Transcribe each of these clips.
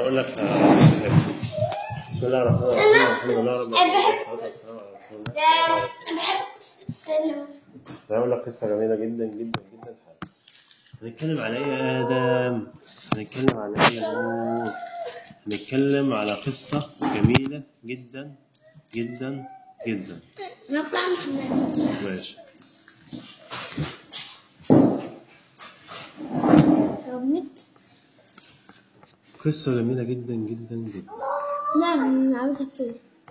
اقول لك قصه كده. بسم الله الرحمن الرحيم الحمد لله رب العالمين والصلاه والسلام على رسول الله صلى الله عليه وسلم استنى انا هقول لك قصه جميله جدا جدا جدا هنتكلم على ايه يا ادم هنتكلم على ايه يا نور هنتكلم على قصه جميله جدا جدا جدا نطلع محمد ماشي ربنت قصه جميله جدا جدا جدا لا أنا عاوزة فيه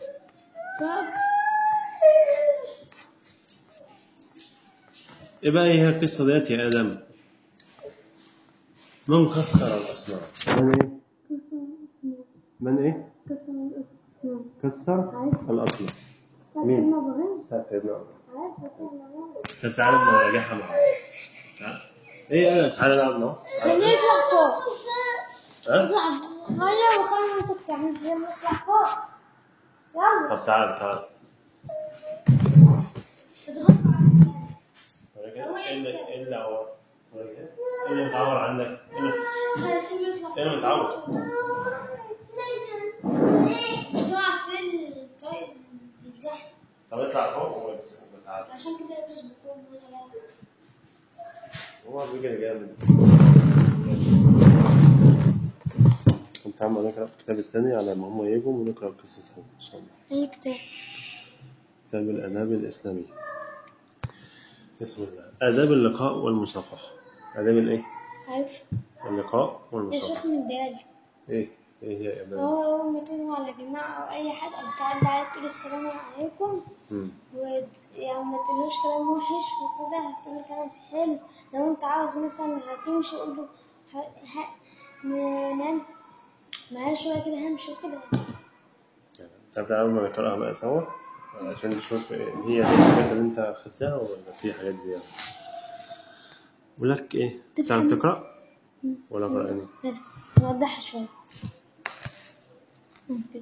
ايه بقى هي القصه ديت يا ادم من كسر الاصنام من ايه من ايه كسر الاصنام مين؟ بتاعت سيدنا عمر طب تعالى نراجعها مع بعض تعال. ايه يا ادم تعالى نلعب مع بعض. تعال. نطلع فوق ها نطلع فوق غير وخلينا نطلع ننزل نطلع فوق يلا طب تعال تعال اضغط ايه اللي ايه اللي عور ايه اللي متعور عندك ايه اللي على سيبه يطلع ايه اللي متعور طلع فين طيب بيتزحف طب اطلع فوق وتعالى عشان كده لابس بكون مثلا هو بيجري جامد كنت عم نقرا الكتاب الثاني على ما هم يجوا ونقرا القصه سوا ان شاء الله اي كتاب كتاب الاداب الاسلاميه بسم الله آداب اللقاء والمصافحة آداب الإيه؟ عارف اللقاء يا والمصافحة شيخ من الدال إيه؟ إيه هي يا إمام؟ هو أول ما تدعوا على جماعة أو أي حد أو تعدي عليك تقول السلام عليكم مم. ويعني ما تقولوش كلام وحش وكده هتقول كلام حلو لو أنت عاوز مثلا هتمشي قول له ه- ه- نام معايا شوية كده همشي وكده طب تعالوا ما نقراها بقى سوا عشان نشوف إيه هي دي الحاجات اللي أنت أخدتها ولا في حاجات زيادة؟ بقول لك إيه؟ تعرف تقرأ؟ ولا أقرأ أنا؟ بس وضحها شوية ممكن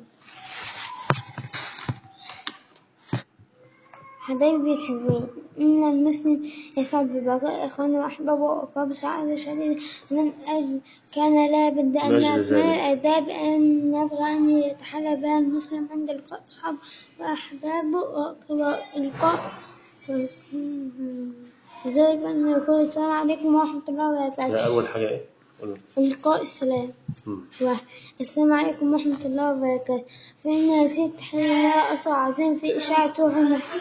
حبايبي الحلوين إن المسلم يسعد ببقاء إخوانه وأحبابه وأقرب سعادة شديدة من أجل كان لا بد أن من أجل من ذلك. الآداب أن يبغى أن يتحلى بها المسلم عند لقاء أصحابه وأحبابه وأقرب اللقاء لذلك أن يقول السلام عليكم ورحمة الله وبركاته ده أول حاجة إيه؟ قول إلقاء السلام مم. السلام عليكم ورحمة الله وبركاته فإن هذه التحية لها أثر عظيم في إشاعة روح المحبة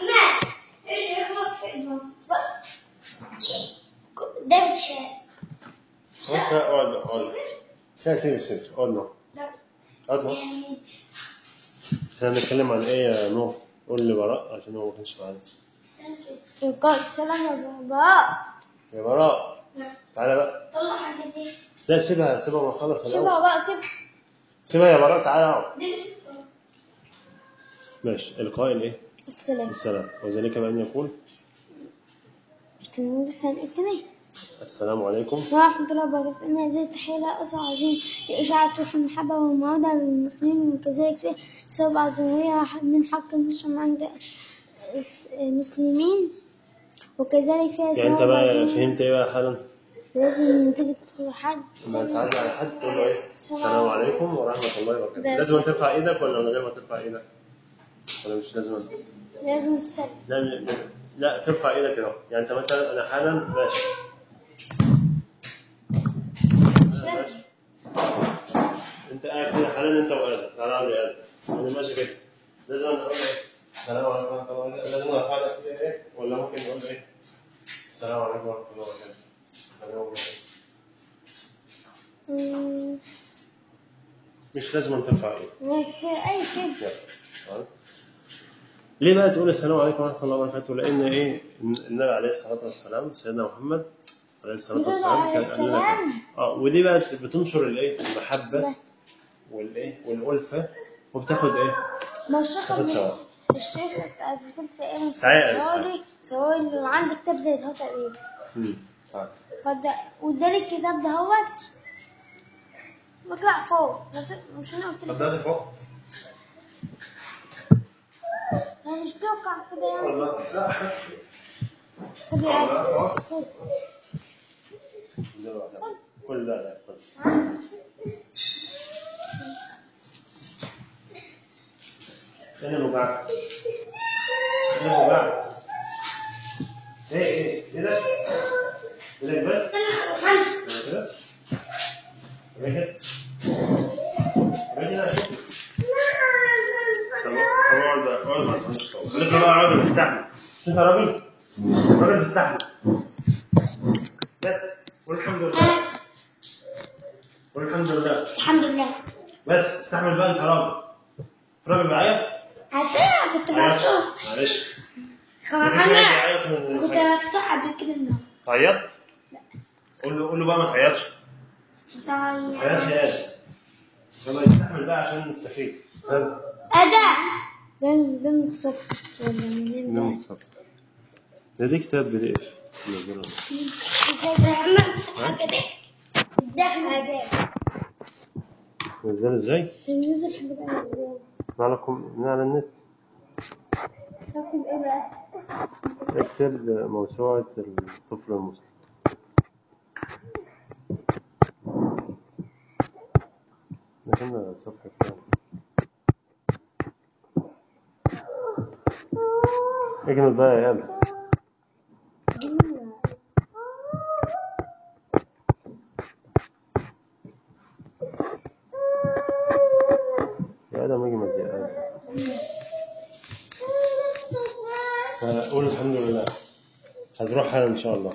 ده بتشال وأنت اقعد اقعد لا سيب سيب اقعد نو اقعد نو احنا هنتكلم عن إيه يا نور؟ قول لي براء عشان هو ما كانش معانا إلقاء السلام يا بابا يا براء تعالى بقى طلع حاجة دي لا سيبها سيبها ما خلص الأول سيبها بقى سيبها سيبها يا براء تعالى اقعد ماشي إلقاء الإيه؟ السلام السلام وذلك بأن يقول كان لسه هنقول تاني السلام عليكم ورحمة الله وبركاته فإن هذه التحية لها أثر عظيم في إشاعة روح المحبة والمودة للمسلمين وكذلك في سبب عظيمية من حق المسلم عند المسلمين وكذلك فيها يعني أنت سبب بقى عظيم فهمت إيه بقى حالا؟ لازم لما تيجي تدخل حد لما تعدي على حد تقول له إيه؟ السلام عليكم ورحمة الله وبركاته بس. لازم ترفع إيدك ولا من غير ما ترفع إيدك؟ ولا مش لازم؟ لازم تسلم لا لا, لا ترفع إيدك كده يعني أنت مثلا أنا حالا ماشي ماشي. أنت قاعد كده حالا أنت وآدم تعالى اقعد يا آدم أنا ماشي كده لازم أنا أقول إيه؟ السلام عليكم ورحمة الله وبركاته لازم أرفع لك كده إيه؟ ولا ممكن نقول إيه؟ السلام عليكم ورحمة الله وبركاته أنا أقول إيه؟ مم، مش لازم أن ترفع إيدك أي كده يلا. ليه بقى تقول السلام عليكم ورحمة الله وبركاته؟ لأن إيه النبي عليه الصلاة والسلام سيدنا محمد عليه الصلاة النبي والسلام عليه كان قال لنا كده. السلام. اه ودي بقى بتنشر الإيه المحبة ده. والإيه والألفة وبتاخد إيه؟ ما الشيخ تاخد ثواب الشيخ قبل كده سألني سعيد. سؤالي سؤالي وعندي كتاب زي ده تقريبا امم طيب. فده وادالي الكتاب ده هوت بطلع فوق ما ت- مش انا قلت طب لك ده فوق هو مش بيوقع كده يعني ولا لا خد يا عم. خد كل ده لا كل ايه اللي بوجعك؟ ايه اللي بوجعك؟ ايه ايه ايه ده؟ ايدك بس؟ كده؟ كده؟ كده؟ طب طب اقعد بقى اقعد بقى معلش طبعا. خليك بقى راجل استحمل انت راجل راجل تستحمل بس والحمد لله والحمد لله الحمد لله بس استحمل بقى انت راجل راجل بعيط عارفة كنت عيط مفتوح معلش هو مفيش حد محمد يعيط من كنت الحاجة. مفتوح قبل كده النهارده عيطت قول له قول له بقى ما تعيطش ما تعيطش يا ادم يلا يستحمل بقى عشان نستفيد يلا. أدا ده ده مقصد ولا منين نعم صح ده دي كتاب بي دي اف نزله ده حاجات نزله ازاي؟ ننزل حاجات من على كم- من على النت تاخد ايه بقى؟ اكتب موسوعة الطفل المسلم لكن صفحة كام؟ اجمد بقى يا قلب يا ادم اجمد يا ادم فقول الحمد لله هتروح حالا ان شاء الله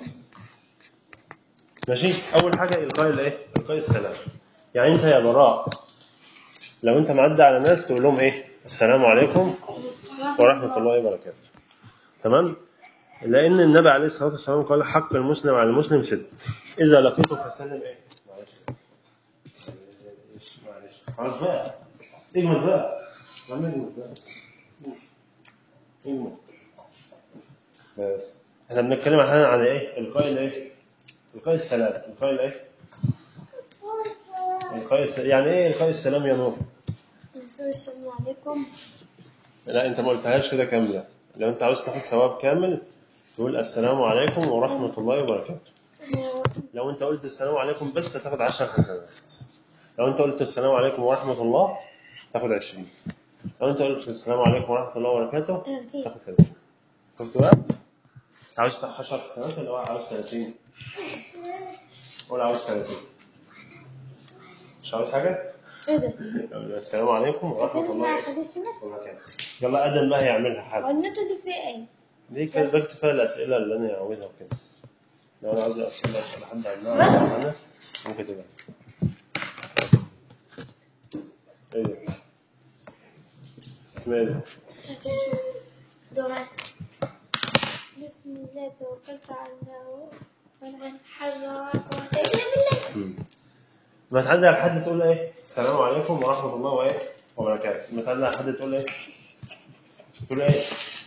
ماشي اول حاجه القاء الايه القاء السلام يعني انت يا براء لو انت معدي على ناس تقول لهم ايه السلام عليكم ورحمه الله وبركاته تمام لان النبي عليه الصلاه والسلام قال حق المسلم على المسلم ست اذا لقيته فسلم ايه معلش معلش خلاص بقى اجمد بقى يا عم اجمد بقى اجمد بس احنا بنتكلم عن عن ايه القاء الايه القاء السلام القاء الايه القاء السلام يعني ايه القاء السلام يا نور دكتور السلام عليكم لا انت ما قلتهاش كده كامله لو انت عاوز تاخد ثواب كامل تقول السلام عليكم ورحمه الله وبركاته لو انت قلت السلام عليكم بس هتاخد 10 حسنات لو انت قلت السلام عليكم ورحمه الله تاخد 20 لو انت قلت السلام عليكم ورحمه الله وبركاته 30 تاخد 30 شفت بقى عاوز 10 حسنات ولا هو عاوز 30 ولا عاوز 30 مش عاوز حاجه ايه ده؟ السلام عليكم ورحمه كده الله مع حديث السنة؟ وبركاته يلا ادم بقى هيعملها حاجه والنوتة دي فيها ايه؟ دي كده بكتب فيها الأسئلة اللي أنا عاوزها وكده لو أنا عاوز أسئلة أسأل حد عنها أو عنها ممكن تبقى إيه ده؟ اسمها إيه ده؟ دعاء بسم الله توكلت على الله ولا حول ولا قوة إلا بالله مم. ما تعدي على حد تقول إيه؟ السلام عليكم ورحمة الله وإيه؟ وبركاته ما تعدي على حد تقول إيه؟ تقول إيه؟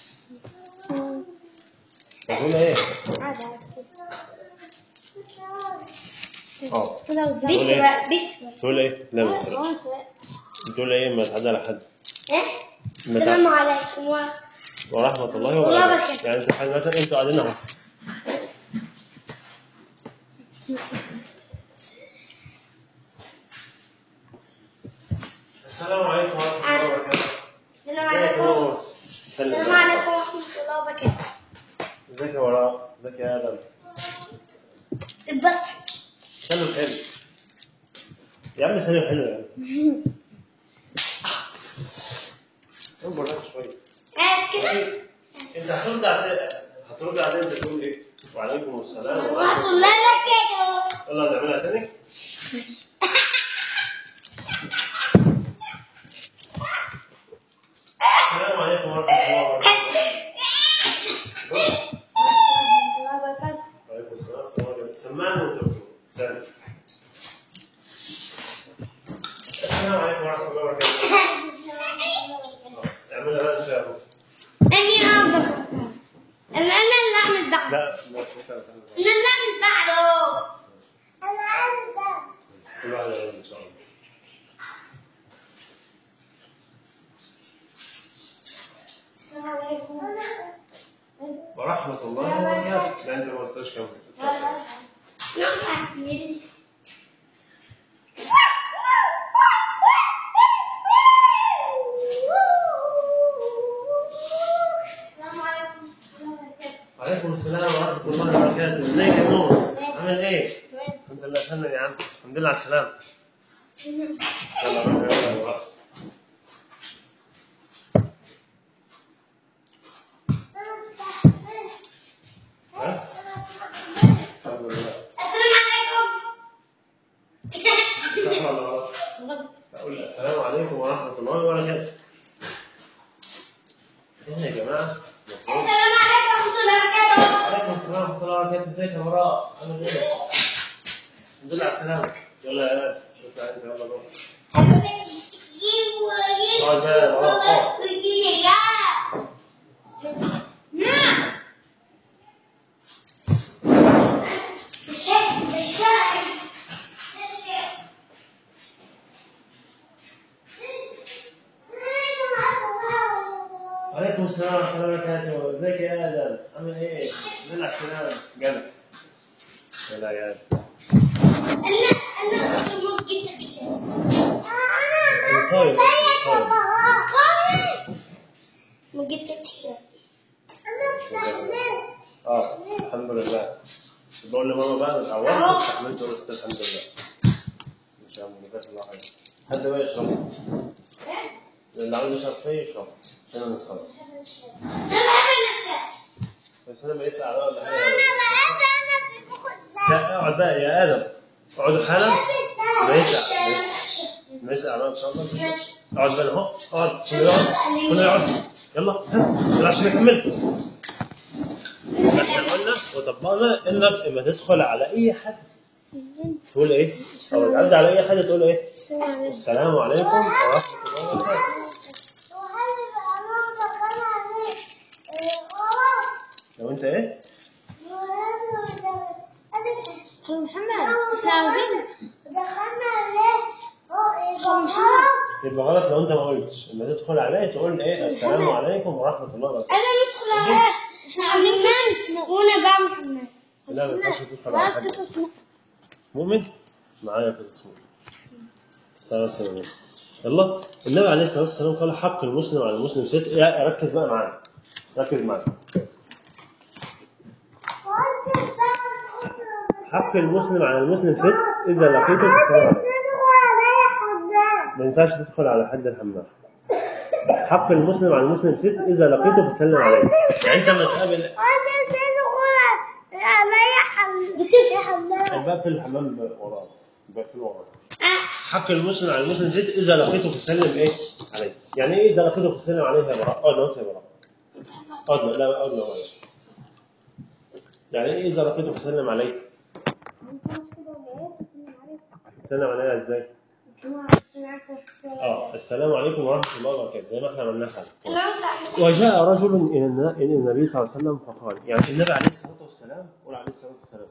تقول إيه؟ عادي أه كده بس بقى، بس تقول إيه؟ لا ما تسألش تقول إيه ما تعدي على حد ايه؟ ما السلام تعدي عليكم و- ورحمة الله والله وبركاته بركاته. يعني أنت حاجة مثلا أنتوا قاعدين أهو السلام عليكم ورحمة الله وبركاته السلام ازيك يا عليكم نور؟ سلم السلام بقى. عليكم ورحمة الله وبركاته ازيك يا وراء ازيك يا آدم البقى سلم حلو يا عم سلم حلو يا عم انظر لك شوية آه كده إيه؟ انت هترد على هترد عليه انت تقول ايه؟ وعليكم السلام ورحمة ورحمة الله الله وبركاته يلا نعملها تاني السلام عليكم ورحمة الله وبركاته وعليكم السلام ورحمة الله وبركاته سمعني وانت بتقول تاني السلام عليكم ورحمة الله وبركاته اعملها بقى ان شاء الله أني أعبد أنا أنا اللي أعمل بعد لا لا انت أنا اللي أعمل بعده أنا أعمل بعد كل واحد يعمل ان شاء الله السلام عليكم ورحمة الله وبركاته لا انت ما قلتش كم وبركاته ازيك يا نور عامل ايه الحمد لله سلم يا عم الحمد لله على السلامه يلا روح يلا يلا ها الحمد لله صح ولا غلط اقول السلام عليكم ورحمه الله وبركاته ايه يا جماعه المفروض عليكم السلام ورحمة الله وبركاته، ازيك يا براء؟ عامل ايه؟ الحمد لله على السلامة، يلا يا ولد، اطلع انت يلا روح. اقعد بقى يا براء، اقعد. وعليكم السلام ورحمة الله وبركاته، ازيك يا آدم؟ عامل ايه؟ الحمد لله على السلامة، جدع. يلا يا آدم. أنا صايم، صايم. ما جبتكش اه الحمد لله. بقول لماما بقى انا اتعورت واستحملت وقلت الحمد لله. ان شاء الله جزاك الله خير. حد بقى يشرب؟ اللي عاوز يشرب شاي يشرب عشان انا صايم. بس انا ما يسعى بقى ولا حاجه لا اقعد بقى يا ادم اقعدوا حالا ما يسعى ما يسعى بقى ان شاء الله اقعد بقى اهو اقعد كله يقعد كله يقعد يلا ها يلا عشان نكمل احنا قلنا وطبقنا انك لما تدخل على اي حد تقول ايه؟ او تعدي على اي حد تقول ايه؟ السلام عليكم ورحمه الله وبركاته لو انت ايه؟ خلو محمد احنا عاوزين يبقى غلط لو انت ما قلتش لما تدخل عليه تقول ايه السلام عليكم ورحمه الله وبركاته احنا عاوزين ناس وانا بقى محمد لا ما ينفعش تدخل على عايز حد قصص م- مؤمن معايا قصص مؤمن استنى بس يا مؤمن. يلا النبي عليه الصلاه والسلام قال حق المسلم على المسلم ست يا ركز بقى معايا ركز معايا حق المسلم على المسلم ست اذا لقيته فالسلام عليكم ما ينفعش تدخل على حد الحمام حق المسلم على المسلم ست اذا لقيته فسلم عليه يعني انت لما تقابل الباب في الحمام وراه الباب في وراه حق المسلم على المسلم ست اذا لقيته فسلم ايه عليه يعني ايه اذا لقيته فسلم عليه يا براء اقعد اهو يا براء اقعد لا اقعد معلش يعني ايه اذا لقيته فسلم عليه سلم عليه ازاي اه السلام عليكم ورحمه الله وبركاته زي ما احنا عملناها حالا وجاء رجل الى الن- إلى النبي صلى الله عليه وسلم فقال يعني النبي عليه الصلاه والسلام قول عليه الصلاه والسلام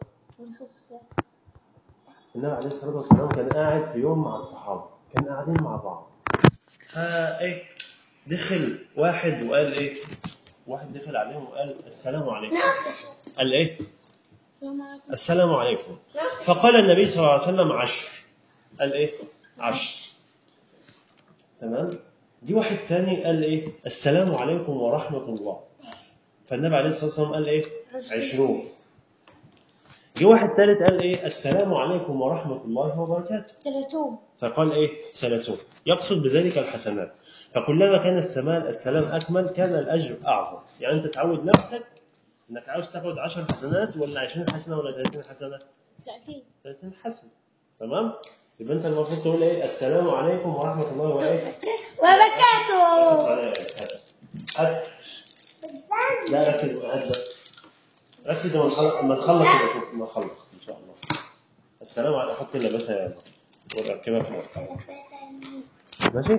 النبي عليه الصلاه والسلام كان قاعد في يوم مع الصحابه كان قاعدين مع بعض ها ايه دخل واحد وقال ايه واحد دخل عليهم وقال السلام عليكم قال ايه السلام عليكم فقال النبي صلى الله عليه وسلم عشر قال ايه عشر تمام دي واحد تاني قال ايه السلام عليكم ورحمة الله فالنبي عليه الصلاة والسلام قال ايه عشرون جه واحد تالت قال ايه السلام عليكم ورحمة الله وبركاته ثلاثون فقال ايه ثلاثون يقصد بذلك الحسنات فكلما كان السماء السلام اكمل كان الاجر اعظم يعني انت تعود نفسك انك عاوز تاخد 10 حسنات ولا 20 حسنه ولا 30 حسنه ثلاثين 30 حسنه تمام يبقى انت المفروض تقول ايه السلام عليكم ورحمه الله وايه وبركاته هات لا ركز هات بقى. ركز لما نخلص لما نخلص يبقى شوف لما نخلص ان شاء الله السلام عليكم حط اللباسه يلا ونركبها في الورقه ماشي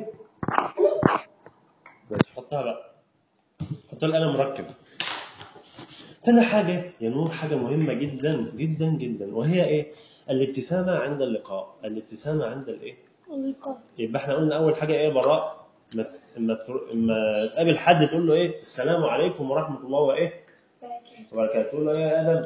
بس حطها بقى حط القلم مركز تاني حاجة يا نور حاجة مهمة جدا جدا جدا وهي ايه؟ الابتسامة عند اللقاء، الابتسامة عند الايه؟ اللقاء يبقى احنا قلنا أول حاجة ايه براء؟ ما- اما تر- اما تقابل حد تقول له ايه؟ السلام عليكم ورحمة الله وايه؟ وبركاته تقول له ايه يا آدم؟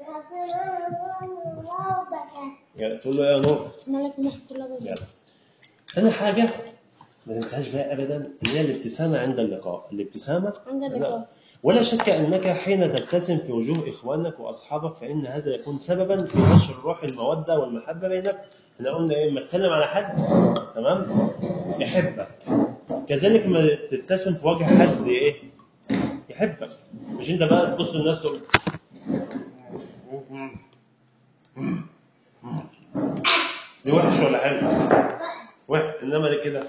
يعني تقول له ايه يا نور؟ السلام عليكم ورحمة الله وبركاته يلا. تاني حاجة ما تنساش بقى ابدا اللي هي الابتسامة عند اللقاء، الابتسامة عند اللقاء ولا شك أنك حين تبتسم في وجوه إخوانك وأصحابك فإن هذا يكون سببا في نشر روح المودة والمحبة بينك احنا قلنا إيه لما تسلم على حد تمام يحبك كذلك لما تبتسم في وجه حد إيه يحبك مش أنت بقى تبص للناس تقول دي وحش ولا حلو؟ وحش إنما دي كده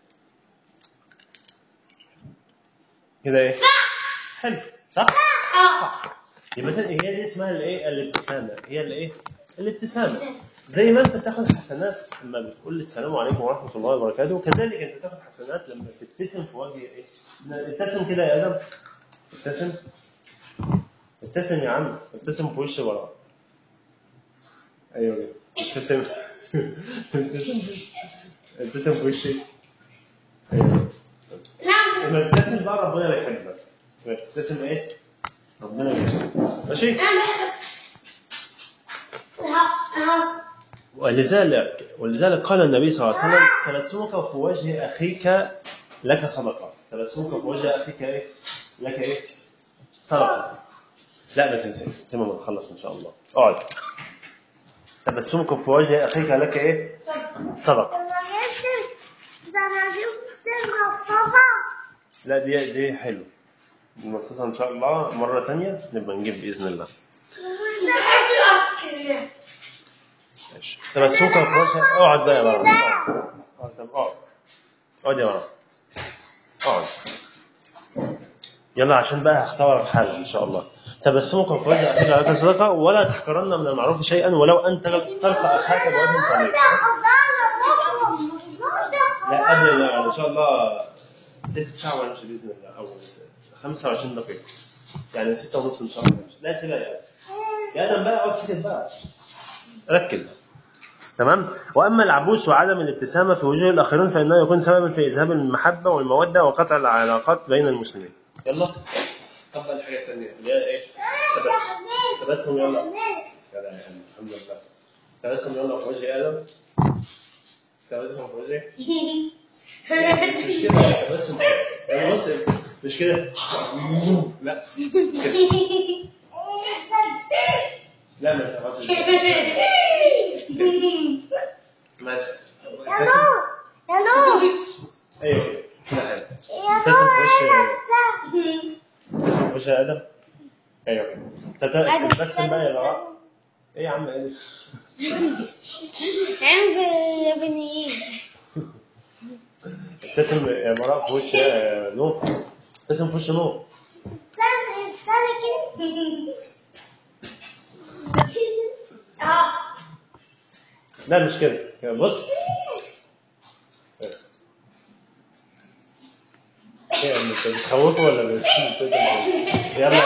كده إيه؟ حلو صح؟ يبقى ده- هي دي اسمها الايه الابتسامه هي الايه الابتسامه زي ما انت بتاخد حسنات لما بتقول السلام عليكم ورحمه الله وبركاته كذلك انت بتاخد حسنات لما تبتسم في وجه ايه ابتسم كده يا ادم ابتسم ابتسم يا عم ابتسم في وش ورا ايوه كده. ابتسم ابتسم ابتسم في وشي ايوه لما تبتسم بقى ربنا يحبك لما تبتسم ايه ربنا يحبك ماشي ولذلك ولذلك قال النبي صلى الله عليه وسلم تبسمك في وجه اخيك لك صدقه تبسمك في وجه اخيك ايه لك ايه صدقه لا ما تنسى سيبنا ما نخلص ان شاء الله اقعد تبسمك في وجه اخيك لك ايه صدقه لا دي دي حلو المصاصة ان شاء الله مره ثانيه نبقى نجيب باذن الله ماشي تبسمك في وجه اقعد بقى يا مرام اقعد طب اقعد اقعد يا مرام اقعد يلا عشان بقى هختبرك حالا ان شاء الله تبسمك في وجه اخيك لك صدقه ولا تحقرن من المعروف شيئا ولو ان تلقى اخاك بوجه طليق لا قبل لا ان شاء الله تلت ساعه ونمشي باذن الله او 25 دقيقه يعني 6 ونص ان شاء الله نمشي لا سيبها يا ادم يا ادم بقى اقعد سكت بقى ركز تمام واما العبوس وعدم الابتسامه في وجوه الاخرين فانه يكون سببا في اذهاب المحبه والموده وقطع العلاقات بين المسلمين يلا طبق الحاجه الثانيه اللي هي ايه تبسم تبسم يلا يلا يا ادم الحمد لله تبسم يلا في وجه ادم تبسم في وجهك مش كده تبسم يعني بص مش كده لا كده لا ما تبسم ما تبسم ايوه كده كده حلو تبسم في وش تبسم في وش ادم ايوه كده تبسم بقى يا بابا ايه يا عم ايه انزل يا بني ابتسم يا براء في وش آه، نور ابتسم في وش نور لا مش كده كده بص ايه يا عم انت بتخوفه ولا بت- بت- يلا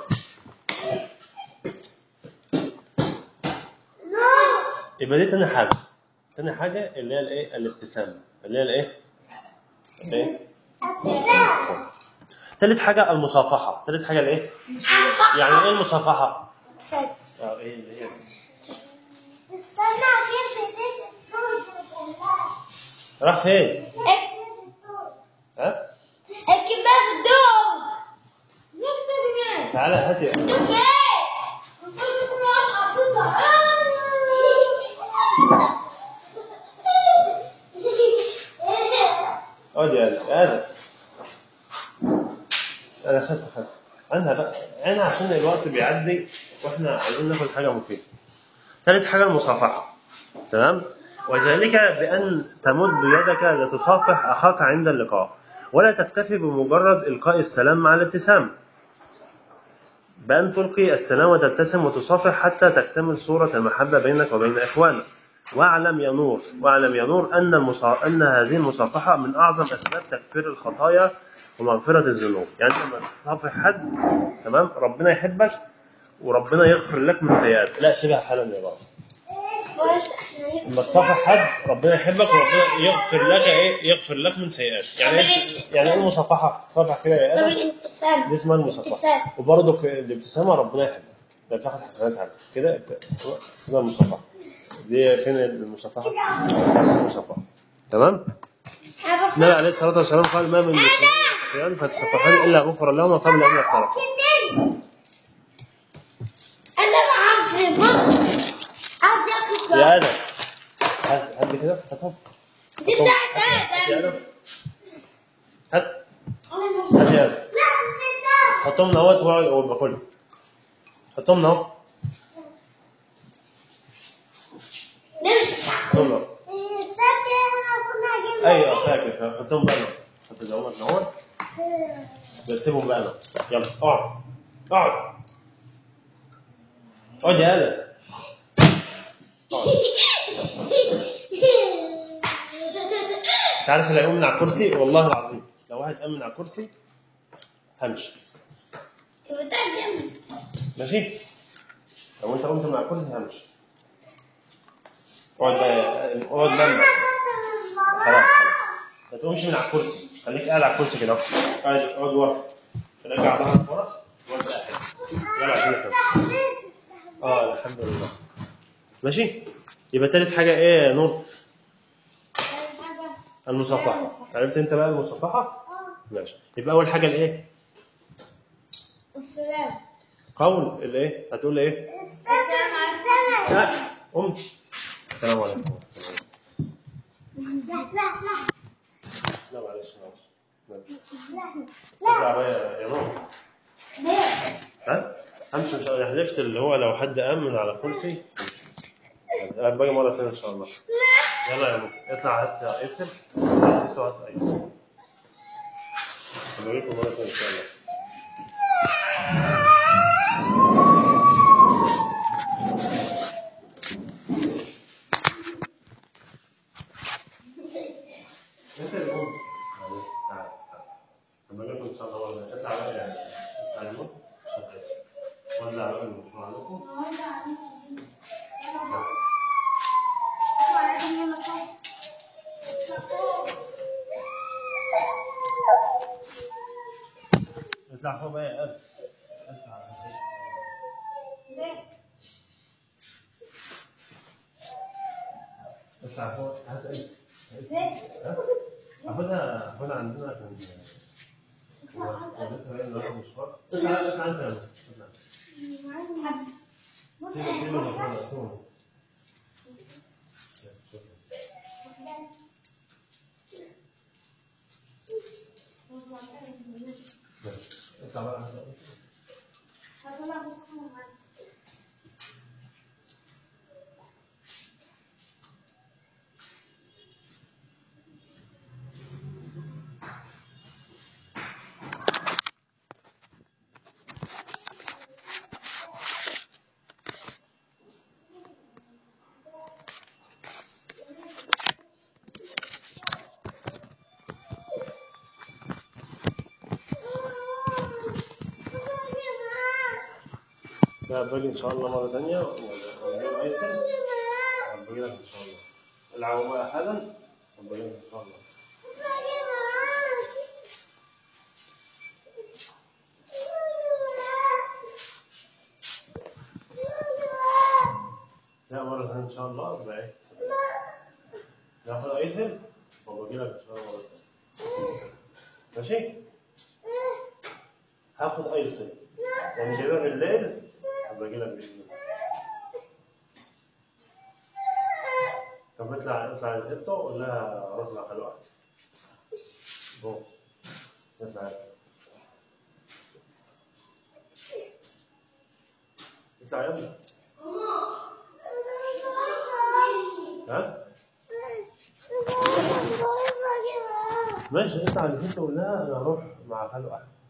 يبقى دي تاني حاجة تاني حاجة اللي هي الايه الابتسامة اللي هي الايه الايه تالت حاجة المصافحة تالت حاجة الايه يعني ايه المصافحة اه ايه اللي هي راح فين ها تعالى هات يا اقعد يا ادم يا ادم انا خدت خدت عنها بقى عنها عشان الوقت بيعدي واحنا عايزين ناخد حاجه مفيده ثالث حاجه المصافحه تمام وذلك بان تمد يدك لتصافح اخاك عند اللقاء ولا تكتفي بمجرد القاء السلام مع الابتسام بأن تلقي السلام وتبتسم وتصافح حتى تكتمل صورة المحبة بينك وبين إخوانك واعلم يا نور واعلم يا نور أن المصا... أن هذه المصافحة من أعظم أسباب تكفير الخطايا ومغفرة الذنوب يعني أنت لما تصافح حد تمام ربنا يحبك وربنا يغفر لك من سيئاتك لا سيبها حالا يا بابا لما تصافح حد ربنا يحبك وربنا يغفر لك ايه يغفر لك من سيئاتك يعني ايه يعني ايه المصافحه تصافح كده يا ادم الابتسام دي اسمها المصافحه وبرضه الابتسامه ربنا يحبك ده بتاخد حسنات عنك كده كده المصافحه دي فين المصافحه؟ المصافحه تمام؟ النبي عليه الصلاه والسلام قال ما من مسلمين خطيئا فتصفحان الا غفر لهما قبل ان يفترقا انا ما اعرفش بص عايز ياكل يا ادم هات هات دي كده هاتهم دي بتاعت هات يا ادم ادم هات انا هات يا ادم حطهم هنا اهوت وهو- وهو باكلهم حطهم هنا اهو نمشي حطهم هنا اهو. ايوه فاكر حطهم بقى هنا حط دوت هنا اهوت بس سيبهم بقى هنا يلا اقعد اقعد اقعد يا ادم انت عارف اللي هيقوم من على الكرسي والله العظيم لو واحد قام من على الكرسي همشي ماشي لو انت قمت من على الكرسي همشي اقعد بقى اقعد بقى خلاص خلاص ما تقومش من على الكرسي خليك قاعد على الكرسي كده قاعد اقعد ورا رجع ظهرك ورا وابدا قاعد يلا عشان نفهم اه الحمد لله ماشي يبقى تالت حاجه ايه يا نور المصافحه عرفت انت بقى المصافحه ماشي يبقى اول حاجه الايه السلام قول الايه هتقول ايه السلام عليكم لا قمت السلام عليكم لا معلش معلش اطلع بقى يا- يا نور ها همشي مش انا حلفت اللي هو لو حد قام من على كرسي همشي. باقي مره ثانيه ان شاء الله يلا يا نور اطلع هات ايسر ست وهات ايسر بوريكم مره ثانيه ان شاء الله انت اللي قوم معلش تعال تعال لما اجي ان شاء الله والله اطلع بقى يعني ايوه وزع بقى المشروع عليكم اطلع فوق بقى يا قلب اطلع اطلع فوق هات ايس ها؟ هاخدها هاخدها عندنا عشان هو هو لسه باين دلوقتي مشوار اطلع اطلع انت يا ولد. اطلع سيب سيب المشوار ده، سيبه. شكرا. ماشي. اطلع بقى هات ايس. لا باجي ان شاء الله مره ثانيه ونجيب ايسر باجي لك ان شاء الله العبوا بقى حالا وباجي لك ان شاء الله لا مره ثانيه ان شاء الله يبقى ايه ناخد ايسر وباجي لك ان شاء الله مره ثانيه ماشي هاخد ايسر ونجيبها بالليل وباجي لك باذن الله طب اطلع اطلع لستة وقول لها اروح مع خلوقها بو اطلع اطلع يا ابني ها ماشي اطلع لستة وقول لها انا هروح مع خلوقها